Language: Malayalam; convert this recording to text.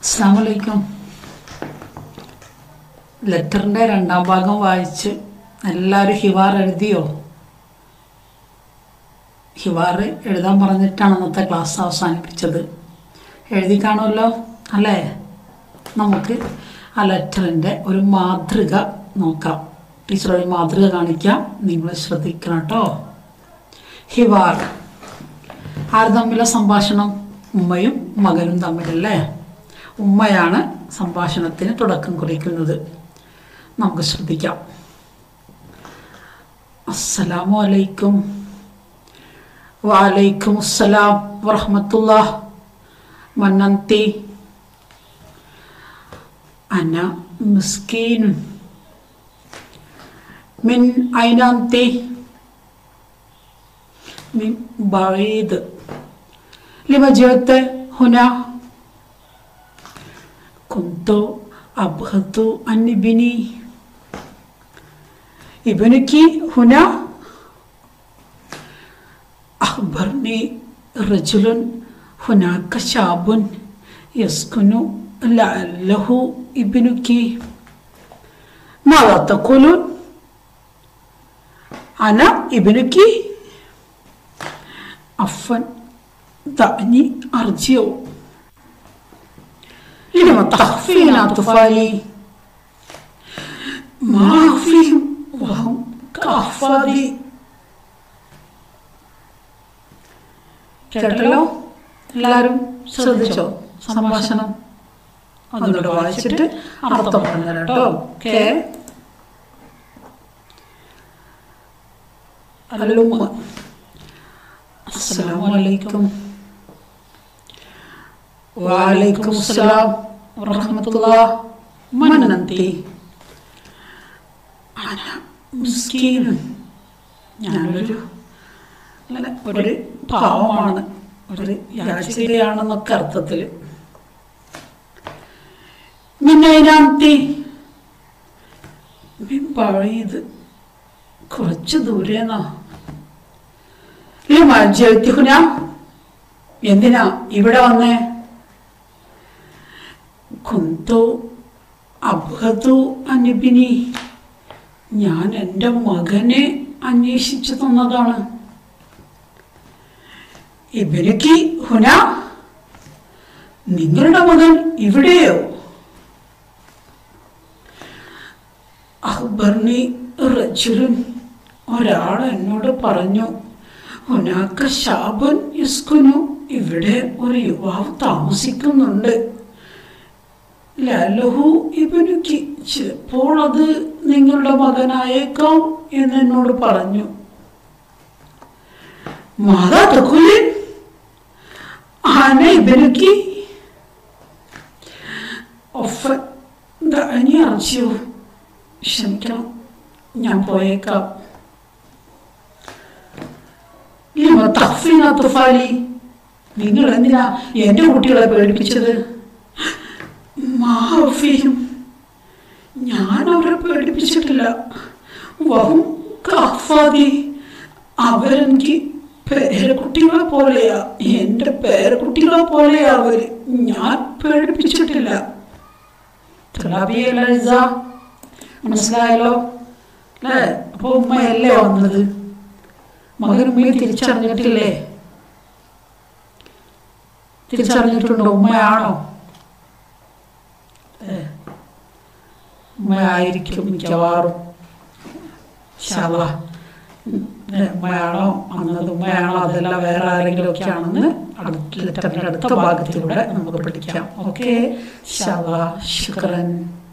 അസ്സാമലൈക്കും ലെറ്ററിൻ്റെ രണ്ടാം ഭാഗം വായിച്ച് എല്ലാവരും ഹിവാർ എഴുതിയോ ഹിവാർ എഴുതാൻ പറഞ്ഞിട്ടാണ് ഇന്നത്തെ ക്ലാസ് അവസാനിപ്പിച്ചത് എഴുതി കാണുമല്ലോ അല്ലേ നമുക്ക് ആ ലെറ്ററിൻ്റെ ഒരു മാതൃക നോക്കാം ടീച്ചർ ഒരു മാതൃക കാണിക്കാം നിങ്ങൾ ശ്രദ്ധിക്കണം കേട്ടോ ഹിവാർ ആര് തമ്മിലെ സംഭാഷണം ഉമ്മയും മകനും തമ്മിലല്ലേ ഉമ്മയാണ് സംഭാഷണത്തിന് തുടക്കം കുറിക്കുന്നത് നമുക്ക് ശ്രദ്ധിക്കാം അസ്സലാമു അലൈക്കും വലൈക്കും അസ്സലാം വറഹമത്തുള്ള മന്നന്തി അന മിസ്കീൻ മിൻ ഐനാന്തി من بعيد لما جئت هنا كنت أبغض عن ابني ابنك هنا أخبرني رجل هناك شاب يسكن لعله ابنك ماذا تقولون أنا ابنك عفوا دعني أرجع لم تخفين أطفالي ما أخفيهم وهم كأحفادي കേട്ടല്ലോ എല്ലാവരും ശ്രദ്ധിച്ചോ സംഭാഷണം ഒന്നുകൂടെ വായിച്ചിട്ട് അർത്ഥം പറഞ്ഞു കേട്ടോ ഓക്കെ അല്ലുമ്മ السلام عليكم وعليكم السلام ورحمة الله من أنت أنا مسكين ഞാനൊരു അല്ല, ഒരു പാവമാണ് ഒരു യാചികയാണെന്നൊക്കെ അർത്ഥത്തിൽ മിന്നൈനാന്തി പഴയത് കുറച്ച് ദൂരേന്നാ ജയത്തിഹുന എന്തിനാ ഇവിടെ വന്നേ കുന്തു അബ്ഹതു അനിബിനി ഞാൻ എൻ്റെ മകനെ അന്വേഷിച്ചു തന്നതാണ് ഇബിനിക്ക് ഹുന നിങ്ങളുടെ മകൻ ഇവിടെയോ അഹ്ബർണി റജുലുൻ ഒരാൾ എന്നോട് പറഞ്ഞു ഹുനാക്ക ഷാബുൻ യസ്കുനു ഇവിടെ ഒരു യുവാവ് താമസിക്കുന്നുണ്ട് ലലഹു ഇബനുക്ക് ചിലപ്പോൾ അത് നിങ്ങളുടെ മകനായേക്കാം എന്ന് എന്നോട് പറഞ്ഞു മാതാ തക്കുലിൻ ആന ഇബനുക്ക് ഒഫ ദഅനി അർജിയോ ക്ഷമിക്കണം ഞാൻ പോയേക്കാം ലിമ തഖ്ഫീന തുഫാലി നിങ്ങൾ എന്തിനാ എൻ്റെ കുട്ടികളെ പേടിപ്പിച്ചത് മാഫിയും ഞാൻ അവരെ പേടിപ്പിച്ചിട്ടില്ല വഹും കഫാദി അവരെനിക്ക് പേരക്കുട്ടികളെ പോലെയാ എൻ്റെ പേരക്കുട്ടികളെ പോലെയാ അവര് ഞാൻ പേടിപ്പിച്ചിട്ടില്ല തുലാബിയല്ല ഇസ? മനസ്സിലായല്ലോ അല്ലേ അപ്പൊ ഉമ്മയല്ലേ വന്നത് മകൻ ഉമ്മയെ തിരിച്ചറിഞ്ഞിട്ടില്ലേ തിരിച്ചറിഞ്ഞിട്ടുണ്ടോ ഉമ്മയാണോ ഏ, ഉമ്മയായിരിക്കും മിക്കവാറും ശവ ഉമ്മയാണോ അന്നത് ഉമ്മയാണോ അതല്ല വേറെ ആരെങ്കിലും ഒക്കെ ആണെന്ന് അടുത്ത ലെറ്ററിന്റെ അടുത്ത ഭാഗത്തിലൂടെ നമുക്ക് പഠിക്കാം ഓക്കെ ശവ ശുക്രൻ